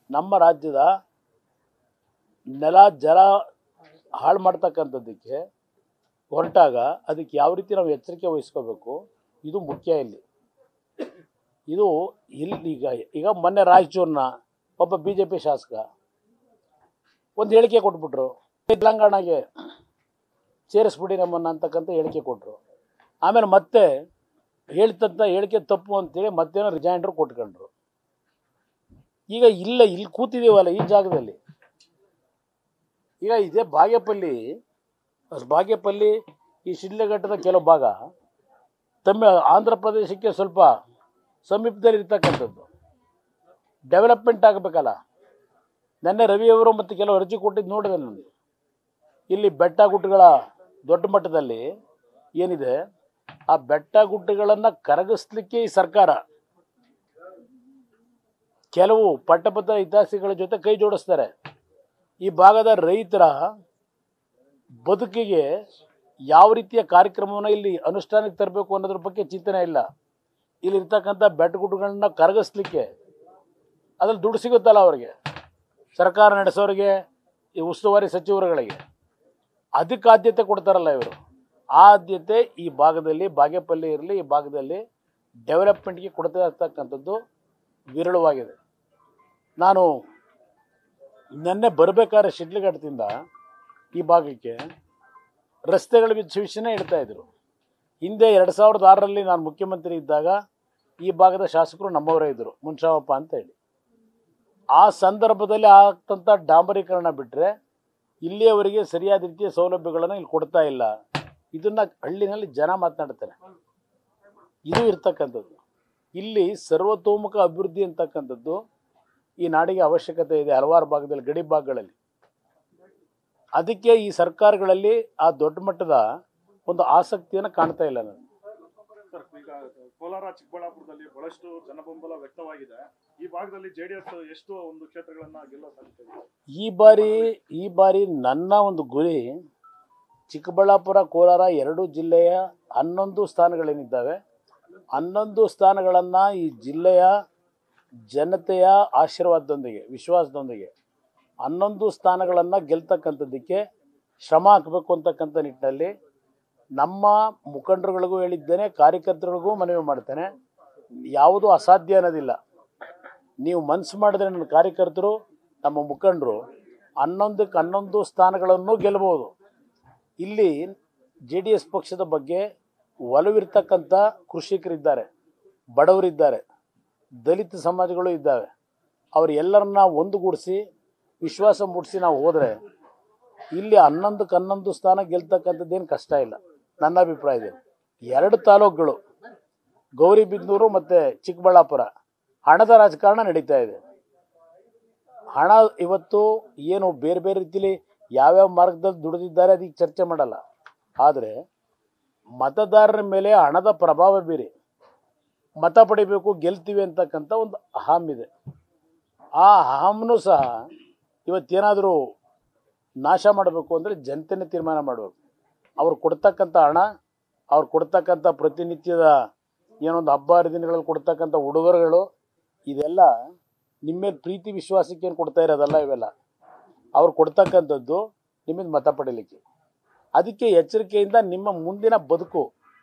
ನಮ್ಮ ರಾಜ್ಯದ ನೆಲ ಜಲ ಹಾಳು ಮಾಡ್ತಕ್ಕಂಥದ್ದಕ್ಕೆ ಹೊರಟಾಗ ಅದಕ್ಕೆ ಯಾವ ರೀತಿ ನಾವು ಎಚ್ಚರಿಕೆ ವಹಿಸ್ಕೋಬೇಕು ಇದು ಮುಖ್ಯ ಇಲ್ಲಿ ಇದು ಇಲ್ಲಿ ಈಗ ಈಗ ಮೊನ್ನೆ ರಾಯಚೂರಿನ ಒಬ್ಬ ಬಿ ಜೆ ಪಿ ಶಾಸಕ ಒಂದು ಹೇಳಿಕೆ ಕೊಟ್ಬಿಟ್ರು ತೆಲಂಗಾಣಗೆ ಸೇರಿಸ್ಬಿಡಿ ನಮ್ಮನ್ನು ಅಂತಕ್ಕಂಥ ಹೇಳಿಕೆ ಕೊಟ್ಟರು ಆಮೇಲೆ ಮತ್ತೆ ಹೇಳ್ತಂತ ಹೇಳಿಕೆ ತಪ್ಪು ಅಂತೇಳಿ ಮತ್ತೇನೋ ರಿಜೈಂಡ್ರು ಕೊಟ್ಕೊಂಡ್ರು ಈಗ ಇಲ್ಲ ಇಲ್ಲಿ ಕೂತಿದ್ದೀವಲ್ಲ ಈ ಜಾಗದಲ್ಲಿ ಈಗ ಇದೇ ಬಾಗೇಪಲ್ಲಿ ಬಾಗೇಪಲ್ಲಿ ಈ ಶಿಡ್ಲಘಟ್ಟದ ಕೆಲವು ಭಾಗ ತಮ್ಮ ಆಂಧ್ರ ಪ್ರದೇಶಕ್ಕೆ ಸ್ವಲ್ಪ ಸಮೀಪದಲ್ಲಿ ಇರ್ತಕ್ಕಂಥದ್ದು ಡೆವಲಪ್ಮೆಂಟ್ ಆಗಬೇಕಲ್ಲ ನೆನ್ನೆ ರವಿಯವರು ಮತ್ತು ಕೆಲವು ಅರ್ಜಿ ಕೊಟ್ಟಿದ್ದು ನೋಡಿದೆ ನಾನು ಇಲ್ಲಿ ಬೆಟ್ಟ ಗುಡ್ಡಗಳ ದೊಡ್ಡ ಮಟ್ಟದಲ್ಲಿ ಏನಿದೆ ಆ ಬೆಟ್ಟ ಗುಡ್ಡಗಳನ್ನು ಕರಗಿಸ್ಲಿಕ್ಕೆ ಈ ಸರ್ಕಾರ ಕೆಲವು ಪಟ್ಟಭದ್ರ ಹಿತಾಸಕ್ತಿಗಳ ಜೊತೆ ಕೈ ಜೋಡಿಸ್ತಾರೆ ಈ ಭಾಗದ ರೈತರ ಬದುಕಿಗೆ ಯಾವ ರೀತಿಯ ಕಾರ್ಯಕ್ರಮವನ್ನು ಇಲ್ಲಿ ಅನುಷ್ಠಾನಕ್ಕೆ ತರಬೇಕು ಅನ್ನೋದ್ರ ಬಗ್ಗೆ ಚಿಂತನೆ ಇಲ್ಲ ಇಲ್ಲಿ ಇರ್ತಕ್ಕಂಥ ಬೆಟ್ಟಗುಡ್ಡಗಳನ್ನ ಕರಗಿಸ್ಲಿಕ್ಕೆ ಅದ್ರಲ್ಲಿ ದುಡ್ಡು ಸಿಗುತ್ತಲ್ಲ ಅವರಿಗೆ ಸರ್ಕಾರ ನಡೆಸೋರಿಗೆ ಈ ಉಸ್ತುವಾರಿ ಸಚಿವರುಗಳಿಗೆ ಅದಕ್ಕೆ ಆದ್ಯತೆ ಕೊಡ್ತಾರಲ್ಲ ಇವರು ಆ ಆದ್ಯತೆ ಈ ಭಾಗದಲ್ಲಿ ಬಾಗೇಪಲ್ಲಿ ಇರಲಿ ಈ ಭಾಗದಲ್ಲಿ ಡೆವಲಪ್ಮೆಂಟ್ಗೆ ಕೊಡ್ತಾ ಇರ್ತಕ್ಕಂಥದ್ದು ವಿರಳವಾಗಿದೆ ನಾನು ನೆನ್ನೆ ಬರಬೇಕಾದ್ರೆ ಶಿಡ್ಲಘಟ್ಟದಿಂದ ಈ ಭಾಗಕ್ಕೆ ರಸ್ತೆಗಳ ವಿಷಯನೇ ಇಡ್ತಾ ಇದ್ರು ಹಿಂದೆ ಎರಡು ಸಾವಿರದ ಆರರಲ್ಲಿ ನಾನು ಮುಖ್ಯಮಂತ್ರಿ ಇದ್ದಾಗ ಈ ಭಾಗದ ಶಾಸಕರು ನಮ್ಮವರೇ ಇದ್ದರು ಮುನ್ಷಾವಪ್ಪ ಅಂತ ಹೇಳಿ ಆ ಸಂದರ್ಭದಲ್ಲಿ ಆಗ್ತಂಥ ಡಾಂಬರೀಕರಣ ಬಿಟ್ಟರೆ ಇಲ್ಲಿಯವರೆಗೆ ಸರಿಯಾದ ರೀತಿಯ ಸೌಲಭ್ಯಗಳನ್ನು ಇಲ್ಲಿ ಕೊಡ್ತಾ ಇಲ್ಲ ಇದನ್ನು ಹಳ್ಳಿನಲ್ಲಿ ಜನ ಮಾತನಾಡ್ತಾರೆ ಇದು ಇರ್ತಕ್ಕಂಥದ್ದು ಇಲ್ಲಿ ಸರ್ವತೋಮುಖ ಅಭಿವೃದ್ಧಿ ಅಂತಕ್ಕಂಥದ್ದು ಈ ನಾಡಿಗೆ ಅವಶ್ಯಕತೆ ಇದೆ ಹಲವಾರು ಭಾಗದಲ್ಲಿ ಗಡಿ ಭಾಗಗಳಲ್ಲಿ ಅದಕ್ಕೆ ಈ ಸರ್ಕಾರಗಳಲ್ಲಿ ಆ ದೊಡ್ಡ ಮಟ್ಟದ ಒಂದು ಆಸಕ್ತಿಯನ್ನು ಕಾಣ್ತಾ ಇಲ್ಲ ನಾನು ಸರ್ ಈಗ ಕೋಲಾರ ಚಿಕ್ಕಬಳ್ಳಾಪುರದಲ್ಲಿ ಬಹಳಷ್ಟು ಜನಬೆಂಬಲ ವ್ಯಕ್ತವಾಗಿದೆ ಈ ಭಾಗದಲ್ಲಿ ಜೆಡಿಎಸ್ ಎಷ್ಟು ಒಂದು ಕ್ಷೇತ್ರಗಳನ್ನ ಗೆಲ್ಲೋ ಸಾಧ್ಯತೆ ಇದೆ ಈ ಬಾರಿ ಈ ಬಾರಿ ನನ್ನ ಒಂದು ಗುರಿ ಚಿಕ್ಕಬಳ್ಳಾಪುರ ಕೋಲಾರ ಎರಡು ಜಿಲ್ಲೆಯ ಹನ್ನೊಂದು ಸ್ಥಾನಗಳೇನಿದ್ದಾವೆ ಹನ್ನೊಂದು ಸ್ಥಾನಗಳನ್ನು ಈ ಜಿಲ್ಲೆಯ ಜನತೆಯ ಆಶೀರ್ವಾದದೊಂದಿಗೆ ವಿಶ್ವಾಸದೊಂದಿಗೆ ಹನ್ನೊಂದು ಸ್ಥಾನಗಳನ್ನು ಗೆಲ್ತಕ್ಕಂಥದ್ದಕ್ಕೆ ಶ್ರಮ ಹಾಕಬೇಕು ಅಂತಕ್ಕಂಥ ನಿಟ್ಟಿನಲ್ಲಿ ನಮ್ಮ ಮುಖಂಡರುಗಳಿಗೂ ಹೇಳಿದ್ದೇನೆ ಕಾರ್ಯಕರ್ತರಿಗೂ ಮನವಿ ಮಾಡ್ತೇನೆ ಯಾವುದೂ ಅಸಾಧ್ಯ ಅನ್ನೋದಿಲ್ಲ ನೀವು ಮನಸ್ಸು ಮಾಡಿದ್ರೆ ನನ್ನ ಕಾರ್ಯಕರ್ತರು ನಮ್ಮ ಮುಖಂಡರು ಹನ್ನೊಂದಕ್ಕೆ ಹನ್ನೊಂದು ಸ್ಥಾನಗಳನ್ನು ಗೆಲ್ಲಬಹುದು ಇಲ್ಲಿ ಜೆ ಡಿ ಎಸ್ ಪಕ್ಷದ ಬಗ್ಗೆ ಒಲವಿರ್ತಕ್ಕಂಥ ಕೃಷಿಕರಿದ್ದಾರೆ ಬಡವರಿದ್ದಾರೆ ದಲಿತ ಸಮಾಜಗಳು ಇದ್ದಾವೆ ಅವ್ರು ಎಲ್ಲರನ್ನ ಒಂದುಗೂಡಿಸಿ ವಿಶ್ವಾಸ ಮೂಡಿಸಿ ನಾವು ಹೋದರೆ ಇಲ್ಲಿ ಹನ್ನೊಂದಕ್ಕೆ ಹನ್ನೊಂದು ಸ್ಥಾನ ಗೆಲ್ತಕ್ಕಂಥದ್ದೇನು ಕಷ್ಟ ಇಲ್ಲ ನನ್ನ ಅಭಿಪ್ರಾಯದಲ್ಲಿ ಎರಡು ತಾಲೂಕುಗಳು ಗೌರಿಬಿದನೂರು ಮತ್ತು ಚಿಕ್ಕಬಳ್ಳಾಪುರ ಹಣದ ರಾಜಕಾರಣ ನಡೀತಾ ಇದೆ ಹಣ ಇವತ್ತು ಏನು ಬೇರೆ ಬೇರೆ ರೀತಿಲಿ ಯಾವ್ಯಾವ ಮಾರ್ಗದಲ್ಲಿ ದುಡಿದಿದ್ದಾರೆ ಅದಕ್ಕೆ ಚರ್ಚೆ ಮಾಡಲ್ಲ ಆದರೆ ಮತದಾರರ ಮೇಲೆ ಹಣದ ಪ್ರಭಾವ ಬೀರಿ ಮತ ಪಡಿಬೇಕು ಗೆಲ್ತೀವಿ ಅಂತಕ್ಕಂಥ ಒಂದು ಅಹಂ ಇದೆ ಆ ಅಹಂನೂ ಸಹ ಇವತ್ತೇನಾದರೂ ನಾಶ ಮಾಡಬೇಕು ಅಂದರೆ ಜನತೆನೇ ತೀರ್ಮಾನ ಮಾಡಬೇಕು ಅವ್ರು ಕೊಡ್ತಕ್ಕಂಥ ಹಣ ಅವ್ರು ಕೊಡ್ತಕ್ಕಂಥ ಪ್ರತಿನಿತ್ಯದ ಏನೊಂದು ಹಬ್ಬ ಹರಿದಿನಗಳಲ್ಲಿ ಕೊಡ್ತಕ್ಕಂಥ ಉಡುಗೊರೆಗಳು ಇದೆಲ್ಲ ನಿಮ್ಮ ಮೇಲೆ ಪ್ರೀತಿ ವಿಶ್ವಾಸಕ್ಕೆ ಏನು ಕೊಡ್ತಾ ಇರೋದಲ್ಲ ಇವೆಲ್ಲ ಅವ್ರು ಕೊಡ್ತಕ್ಕಂಥದ್ದು ನಿಮ್ಮಿಂದ ಮತ ಪಡೀಲಿಕ್ಕೆ ಅದಕ್ಕೆ ಎಚ್ಚರಿಕೆಯಿಂದ ನಿಮ್ಮ ಮುಂದಿನ ಬದುಕು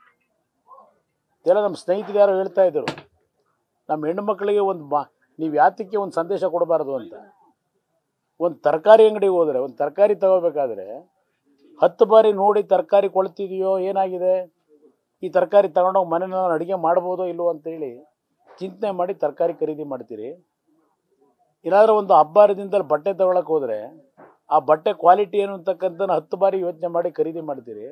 ಎಲ್ಲ ನಮ್ಮ ಸ್ನೇಹಿತರು ಯಾರೋ ಹೇಳ್ತಾ ಇದ್ದರು ನಮ್ಮ ಹೆಣ್ಣುಮಕ್ಕಳಿಗೆ ಒಂದು ಮಾ ನೀವು ಯಾತಕ್ಕೆ ಒಂದು ಸಂದೇಶ ಕೊಡಬಾರ್ದು ಅಂತ ಒಂದು ತರಕಾರಿ ಅಂಗಡಿಗೆ ಹೋದರೆ ಒಂದು ತರಕಾರಿ ತಗೋಬೇಕಾದ್ರೆ ಹತ್ತು ಬಾರಿ ನೋಡಿ ತರಕಾರಿ ಕೊಳ್ತಿದೆಯೋ ಏನಾಗಿದೆ ಈ ತರಕಾರಿ ತಗೊಂಡೋಗಿ ಮನೇಲಿ ನಾನು ಅಡುಗೆ ಮಾಡ್ಬೋದೋ ಇಲ್ವೋ ಅಂತೇಳಿ ಚಿಂತನೆ ಮಾಡಿ ತರಕಾರಿ ಖರೀದಿ ಮಾಡ್ತೀರಿ ಏನಾದರೂ ಒಂದು ಹಬ್ಬ ಹರಿದಿನದಲ್ಲಿ ಬಟ್ಟೆ ತಗೊಳಕ್ಕೆ ಹೋದರೆ ಆ ಬಟ್ಟೆ ಕ್ವಾಲಿಟಿ ಏನು ಅಂತಕ್ಕಂಥ ಹತ್ತು ಬಾರಿ ಯೋಚನೆ ಮಾಡಿ ಖರೀದಿ ಮಾಡ್ತೀರಿ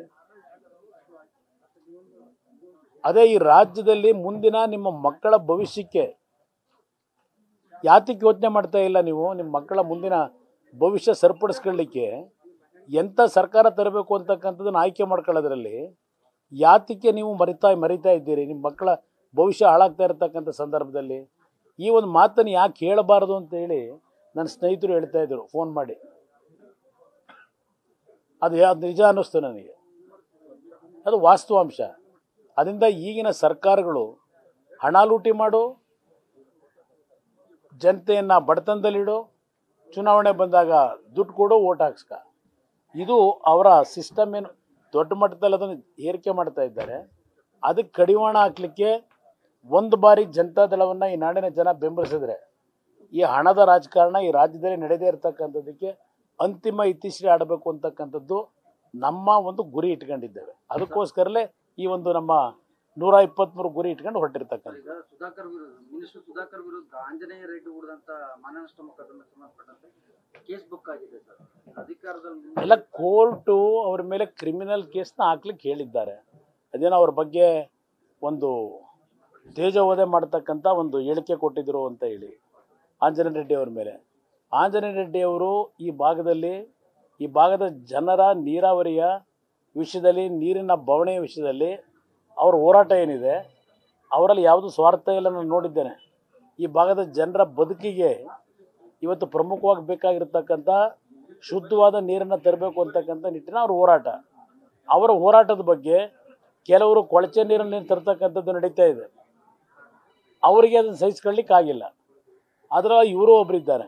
ಅದೇ ಈ ರಾಜ್ಯದಲ್ಲಿ ಮುಂದಿನ ನಿಮ್ಮ ಮಕ್ಕಳ ಭವಿಷ್ಯಕ್ಕೆ ಯಾತಕ್ಕೆ ಯೋಚನೆ ಮಾಡ್ತಾ ಇಲ್ಲ ನೀವು ನಿಮ್ಮ ಮಕ್ಕಳ ಮುಂದಿನ ಭವಿಷ್ಯ ಸರಿಪಡಿಸ್ಕೊಳ್ಳಿಕ್ಕೆ ಎಂಥ ಸರ್ಕಾರ ತರಬೇಕು ಅಂತಕ್ಕಂಥದ್ದನ್ನು ಆಯ್ಕೆ ಮಾಡ್ಕೊಳ್ಳೋದ್ರಲ್ಲಿ ಯಾತಕ್ಕೆ ನೀವು ಮರಿತಾ ಮರಿತಾ ಇದ್ದೀರಿ ನಿಮ್ಮ ಮಕ್ಕಳ ಭವಿಷ್ಯ ಹಾಳಾಗ್ತಾ ಇರತಕ್ಕಂಥ ಸಂದರ್ಭದಲ್ಲಿ ಈ ಒಂದು ಮಾತನ್ನು ಯಾಕೆ ಹೇಳಬಾರದು ಅಂತ ಹೇಳಿ ನನ್ನ ಸ್ನೇಹಿತರು ಹೇಳ್ತಾ ಇದ್ರು ಫೋನ್ ಮಾಡಿ ಅದು ಯಾ- ನಿಜ ಅನ್ನಿಸ್ತು ನನಗೆ ಅದು ವಾಸ್ತವಾಂಶ ಅದರಿಂದ ಈಗಿನ ಸರ್ಕಾರಗಳು ಹಣ ಲೂಟಿ ಮಾಡು ಜನತೆಯನ್ನು ಬಡತನದಲ್ಲಿಡು ಚುನಾವಣೆ ಬಂದಾಗ ದುಡ್ಡು ಕೊಡು ಓಟ್ ಹಾಕ್ಸ್ಕ ಇದು ಅವರ ಸಿಸ್ಟಮ್ ಏನು ದೊಡ್ಡ ಮಟ್ಟದಲ್ಲಿ ಅದನ್ನು ಏರಿಕೆ ಮಾಡ್ತಾ ಇದ್ದಾರೆ ಅದಕ್ಕೆ ಕಡಿವಾಣ ಹಾಕ್ಲಿಕ್ಕೆ ಒಂದು ಬಾರಿ ಜನತಾದಳವನ್ನು ಈ ನಾಡಿನ ಜನ ಬೆಂಬಲಿಸಿದ್ರೆ ಈ ಹಣದ ರಾಜಕಾರಣ ಈ ರಾಜ್ಯದಲ್ಲಿ ನಡೆದೇ ಇರತಕ್ಕಂಥದ್ದಕ್ಕೆ ಅಂತಿಮ ಇತಿಶ್ರೀ ಆಡಬೇಕು ಅಂತಕ್ಕಂಥದ್ದು ನಮ್ಮ ಒಂದು ಗುರಿ ಇಟ್ಕೊಂಡಿದ್ದೇವೆ ಅದಕ್ಕೋಸ್ಕರಲೇ ಈ ಒಂದು ನಮ್ಮ ನೂರ ಇಪ್ಪತ್ತ್ಮೂರು ಗುರಿ ಇಟ್ಕೊಂಡು ಹೊರಟಿರ್ತಕ್ಕಂಥ ಈಗ ಸುಧಾಕರ್ ವಿರುದ್ಧ ಮಿನಿಸ್ಟರ್ ಸುಧಾಕರ್ ವಿರುದ್ಧ ಆಂಜನೇಯ ರೆಡ್ಡಿ ಹೂಡಿದಂತ ಮಾನನಷ್ಟ ಮೊಕದ್ದಮೆ ಸಂಬಂಧಪಟ್ಟಂತೆ ಕೇಸ್ ಬುಕ್ ಆಗಿದೆ ಸರ್ ಅಧಿಕಾರದಲ್ಲಿ ಎಲ್ಲ ಕೋರ್ಟು ಅವ್ರ ಮೇಲೆ ಕ್ರಿಮಿನಲ್ ಕೇಸ್ನ ಹಾಕ್ಲಿಕ್ಕೆ ಹೇಳಿದ್ದಾರೆ ಅದೇನೋ ಅವ್ರ ಬಗ್ಗೆ ಒಂದು ತೇಜೋವಧೆ ಮಾಡ್ತಕ್ಕಂಥ ಒಂದು ಹೇಳಿಕೆ ಕೊಟ್ಟಿದ್ರು ಅಂತ ಹೇಳಿ ಆಂಜನೇಯ ರೆಡ್ಡಿ ಅವ್ರ ಮೇಲೆ ಆಂಜನೇಯ ರೆಡ್ಡಿ ಅವರು ಈ ಭಾಗದಲ್ಲಿ ಈ ಭಾಗದ ಜನರ ನೀರಾವರಿಯ ವಿಷಯದಲ್ಲಿ ನೀರಿನ ಬವಣೆಯ ವಿಷಯದಲ್ಲಿ ಅವ್ರ ಹೋರಾಟ ಏನಿದೆ ಅವರಲ್ಲಿ ಯಾವುದು ಸ್ವಾರ್ಥ ಇಲ್ಲ ನಾನು ನೋಡಿದ್ದೇನೆ ಈ ಭಾಗದ ಜನರ ಬದುಕಿಗೆ ಇವತ್ತು ಪ್ರಮುಖವಾಗಿ ಬೇಕಾಗಿರ್ತಕ್ಕಂಥ ಶುದ್ಧವಾದ ನೀರನ್ನು ತರಬೇಕು ಅಂತಕ್ಕಂಥ ನಿಟ್ಟಿನ ಅವ್ರ ಹೋರಾಟ ಅವರ ಹೋರಾಟದ ಬಗ್ಗೆ ಕೆಲವರು ಕೊಳಚೆ ನೀರನ್ನು ತರ್ತಕ್ಕಂಥದ್ದು ನಡೀತಾ ಇದೆ ಅವರಿಗೆ ಅದನ್ನು ಸಹಿಸ್ಕೊಳ್ಳಿಕ್ಕೆ ಆಗಿಲ್ಲ ಅದರಲ್ಲಿ ಇವರು ಒಬ್ಬರಿದ್ದಾರೆ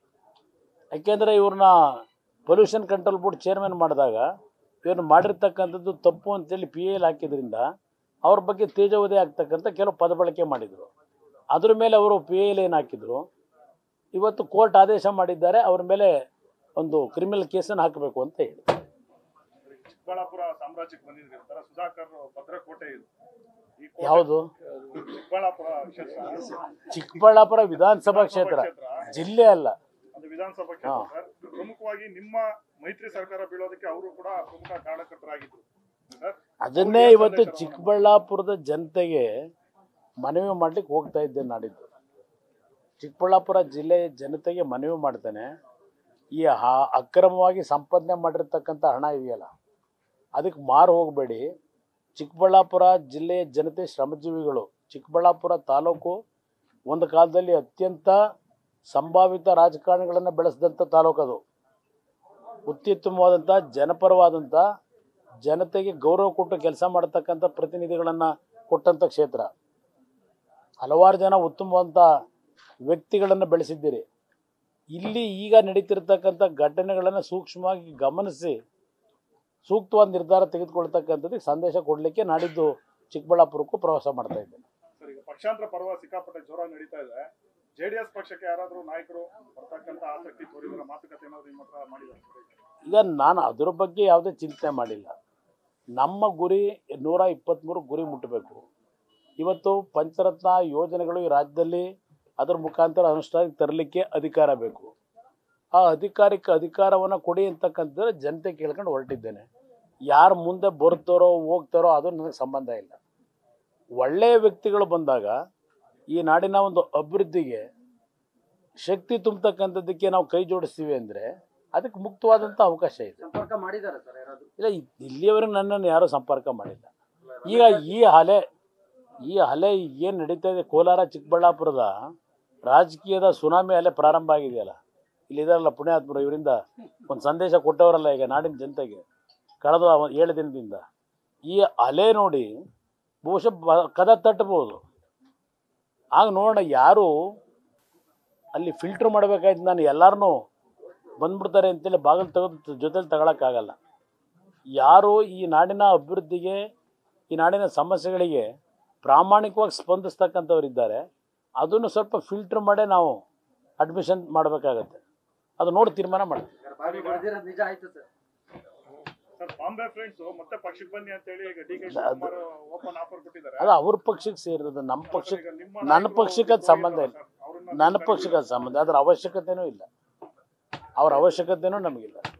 ಯಾಕೆಂದರೆ ಇವ್ರನ್ನ ಪೊಲ್ಯೂಷನ್ ಕಂಟ್ರೋಲ್ ಬೋರ್ಡ್ ಚೇರ್ಮನ್ ಮಾಡಿದಾಗ ಇವ್ರನ್ನ ಮಾಡಿರ್ತಕ್ಕಂಥದ್ದು ತಪ್ಪು ಅಂತೇಳಿ ಪಿ ಎಲ್ ಹಾಕಿದ್ರಿಂದ ಅವ್ರ ಬಗ್ಗೆ ತೇಜೋವಧೆ ಆಗ್ತಕ್ಕಂಥ ಕೆಲವು ಪದ ಬಳಕೆ ಮಾಡಿದರು ಅದ್ರ ಮೇಲೆ ಅವರು ಪಿ ಎಲ್ ಏನು ಹಾಕಿದರು ಇವತ್ತು ಕೋರ್ಟ್ ಆದೇಶ ಮಾಡಿದ್ದಾರೆ ಅವ್ರ ಮೇಲೆ ಒಂದು ಕ್ರಿಮಿನಲ್ ಕೇಸನ್ನು ಹಾಕಬೇಕು ಅಂತ ಹೇಳಿ ಚಿಕ್ಕಬಳ್ಳಾಪುರ ಸಾಮ್ರಾಜ್ಯಕ್ಕೆ ಬಂದಿದ್ರಿ ಒಂಥರ ಸುಧಾಕರ್ ಭದ್ರಕೋಟೆ ಇದು ಈ ಕೋಟೆ- ಯಾವುದು ಚಿಕ್ಕಬಳ್ಳಾಪುರ ಕ್ಷೇತ್ರ ಚಿಕ್ಕಬಳ್ಳಾಪುರ ವಿಧಾನಸಭಾ ಕ್ಷೇತ್ರ ಕ್ಷೇತ್ರ ಜಿಲ್ಲೆ ಅಲ್ಲ ಅದು ವಿಧಾನಸಭಾ ಕ್ಷೇತ್ರ ಸರ್ ಪ್ರಮುಖವಾಗಿ ನಿಮ್ಮ ಮೈತ್ರಿ ಸರ್ಕಾರ ಬೀಳೋದಕ್ಕೆ ಅವರು ಕೂಡ ಪ್ರಮುಖ ಕಾರಣಕರ್ತರಾಗಿದ್ರು ಸರ್ ಅದನ್ನೇ ಇವತ್ತು ಚಿಕ್ಕಬಳ್ಳಾಪುರದ ಜನತೆಗೆ ಮನವಿ ಮಾಡ್ಲಿಕ್ಕೆ ಹೋಗ್ತಾ ಇದ್ದೆ ನಾಡಿದ್ದು ಚಿಕ್ಕಬಳ್ಳಾಪುರ ಜಿಲ್ಲೆಯ ಜನತೆಗೆ ಮನವಿ ಮಾಡ್ತೇನೆ ಈ ಹ- ಅಕ್ರಮವಾಗಿ ಸಂಪಾದನೆ ಮಾಡಿರ್ತಕ್ಕಂಥ ಹಣ ಇದೆಯಲ್ಲ ಅದಕ್ಕೆ ಮಾರು ಹೋಗಬೇಡಿ ಚಿಕ್ಕಬಳ್ಳಾಪುರ ಜಿಲ್ಲೆಯ ಜನತೆ ಶ್ರಮಜೀವಿಗಳು ಚಿಕ್ಕಬಳ್ಳಾಪುರ ತಾಲೂಕು ಒಂದು ಕಾಲದಲ್ಲಿ ಅತ್ಯಂತ ಸಂಭಾವಿತ ರಾಜಕಾರಣಿಗಳನ್ನು ಬೆಳೆಸಿದಂಥ ತಾಲೂಕು ಅದು ಅತ್ಯುತ್ತಮವಾದಂಥ ಜನಪರವಾದಂಥ ಜನತೆಗೆ ಗೌರವ ಕೊಟ್ಟು ಕೆಲಸ ಮಾಡತಕ್ಕಂಥ ಪ್ರತಿನಿಧಿಗಳನ್ನು ಕೊಟ್ಟಂಥ ಕ್ಷೇತ್ರ ಹಲವಾರು ಜನ ಉತ್ತಮವಾದಂಥ ವ್ಯಕ್ತಿಗಳನ್ನು ಬೆಳೆಸಿದ್ದೀರಿ ಇಲ್ಲಿ ಈಗ ನಡೀತಿರ್ತಕ್ಕಂಥ ಘಟನೆಗಳನ್ನು ಸೂಕ್ಷ್ಮವಾಗಿ ಗಮನಿಸಿ ಸೂಕ್ತವಾದ ನಿರ್ಧಾರ ತೆಗೆದುಕೊಳ್ತಕ್ಕಂಥದ್ದಕ್ಕೆ ಸಂದೇಶ ಕೊಡಲಿಕ್ಕೆ ನಾಡಿದ್ದು ಚಿಕ್ಕಬಳ್ಳಾಪುರಕ್ಕೂ ಪ್ರವಾಸ ಮಾಡ್ತಾ ಇದ್ದೇನೆ ಸರ್ ಈಗ ಪಕ್ಷಾಂತರ ಪರ್ವ ಸಿಕ್ಕಾಪಟ್ಟೆ ಜೋರಾಗಿ ನಡೀತಾ ಇದೆ ಜೆಡಿಎಸ್ ಪಕ್ಷಕ್ಕೆ ಯಾರಾದ್ರೂ ನಾಯಕರು ಬರ್ತಕ್ಕಂತ ಆಸಕ್ತಿ ತೋರಿದ್ರ ಮಾತುಕತೆ ಏನಾದ್ರು ನಿಮ್ಮ ಹತ್ರ ಮಾಡಿದ್ದಾರೆ ಈಗ ನಾನು ಅದ್ರ ಬಗ್ಗೆ ಯಾವುದೇ ಚಿಂತನೆ ಮಾಡಿಲ್ಲ ನಮ್ಮ ಗುರಿ ನೂರ ಇಪ್ಪತ್ತ್ಮೂರು ಗುರಿ ಮುಟ್ಟಬೇಕು ಇವತ್ತು ಪಂಚರತ್ನ ಯೋಜನೆಗಳು ಈ ರಾಜ್ಯದಲ್ಲಿ ಅದರ ಮುಖಾಂತರ ಅನುಷ್ಠಾನಕ್ಕೆ ತರಲಿಕ್ಕೆ ಅಧಿಕಾರ ಬೇಕು ಆ ಅಧಿಕಾರಕ್ಕೆ ಅಧಿಕಾರವನ್ನು ಕೊಡಿ ಅಂತಕ್ಕಂಥದ್ದು ಜನತೆ ಕೇಳ್ಕೊಂಡು ಹೊರಟಿದ್ದೇನೆ ಯಾರು ಮುಂದೆ ಬರ್ತಾರೋ ಹೋಗ್ತಾರೋ ಅದು ನನಗೆ ಸಂಬಂಧ ಇಲ್ಲ ಒಳ್ಳೆಯ ವ್ಯಕ್ತಿಗಳು ಬಂದಾಗ ಈ ನಾಡಿನ ಒಂದು ಅಭಿವೃದ್ಧಿಗೆ ಶಕ್ತಿ ತುಂಬತಕ್ಕಂಥದ್ದಕ್ಕೆ ನಾವು ಕೈ ಜೋಡಿಸ್ತೀವಿ ಅಂದರೆ ಅದಕ್ಕೆ ಮುಕ್ತವಾದಂಥ ಅವಕಾಶ ಇದೆ ಸಂಪರ್ಕ ಮಾಡಿದ್ದಾರೆ ಸರ್ ಯಾರಾದ್ರೂ ಇಲ್ಲ ಇ- ಇಲ್ಲಿಯವರೆಗೆ ನನ್ನನ್ನು ಯಾರೂ ಸಂಪರ್ಕ ಮಾಡಿಲ್ಲ ಈಗ ಈ ಅಲೆ ಈ ಅಲೆ ಏನು ನಡೀತಾ ಇದೆ ಕೋಲಾರ ಚಿಕ್ಕಬಳ್ಳಾಪುರದ ರಾಜಕೀಯದ ಸುನಾಮಿ ಅಲೆ ಪ್ರಾರಂಭ ಆಗಿದೆಯಲ್ಲ ಇಲ್ಲಿದಾರಲ್ಲ ಪುಣ್ಯಾತ್ಮರು ಇವರಿಂದ ಒಂದು ಸಂದೇಶ ಕೊಟ್ಟವರಲ್ಲ ಈಗ ನಾಡಿನ ಜನತೆಗೆ ಕಳೆದ ಒಂದು ಏಳು ದಿನದಿಂದ ಈ ಅಲೆ ನೋಡಿ ಬಹುಶಃ ಬ- ಕದ ತಟ್ಟಬೋದು ಆಗ ನೋಡೋಣ ಯಾರು ಅಲ್ಲಿ ಫಿಲ್ಟ್ರ್ ಮಾಡಬೇಕಾಯ್ತು ನಾನು ಎಲ್ಲರನ್ನೂ ಬಂದ್ಬಿಡ್ತಾರೆ ಅಂತೇಳಿ ಬಾಗಿಲು ತೆಗೆದು ಜೊತೆಲಿ ತಗೊಳಕ್ಕಾಗಲ್ಲ ಯಾರು ಈ ನಾಡಿನ ಅಭಿವೃದ್ಧಿಗೆ ಈ ನಾಡಿನ ಸಮಸ್ಯೆಗಳಿಗೆ ಪ್ರಾಮಾಣಿಕವಾಗಿ ಸ್ಪಂದಿಸ್ತಕ್ಕಂಥವ್ರು ಇದ್ದಾರೆ ಅದನ್ನು ಸ್ವಲ್ಪ ಫಿಲ್ಟ್ರ್ ಮಾಡೇ ನಾವು ಅಡ್ಮಿಷನ್ ಮಾಡಬೇಕಾಗತ್ತೆ ಅದು ನೋಡಿ ತೀರ್ಮಾನ ಮಾಡ್ತೀವಿ ಯಾರು ಬಾವಿ ಬೆಳೆದಿರೋದು ನಿಜ ಆಯ್ತು ಸರ್ ಸರ್ ಬಾಂಬೆ ಫ್ರೆಂಡ್ಸ್ ಮತ್ತೆ ಪಕ್ಷಕ್ಕೆ ಬನ್ನಿ ಅಂತ ಹೇಳಿ ಈಗ ಡಿ ಕೆ ಶಿವಕುಮಾರ್ ಓಪನ್ ಆಫರ್ ಕೊಟ್ಟಿದ್ದಾರೆ ಅದು ಅವ್ರ ಪಕ್ಷಕ್ಕೆ ಸೇರಿರೋದು ನಮ್ಮ ಪಕ್ಷಕ್ಕೆ ಈಗ ನಿಮ್ಮ ನನ್ನ ನಾಯಕರು ಪಕ್ಷಕ್ಕೆ ಅದು ಸಂಬಂಧ ಇಲ್ಲ ಸರ್, ಅವ್ರನ್ನ ನನ್ನ ಪಕ್ಷಕ್ಕೆ ಅದು ಸಂಬಂಧ ಅದ್ರ ಅವಶ್ಯಕತೆನೂ ಇಲ್ಲ ಅವ್ರ ಅವಶ್ಯಕತೆನೂ ನಮಗಿಲ್ಲ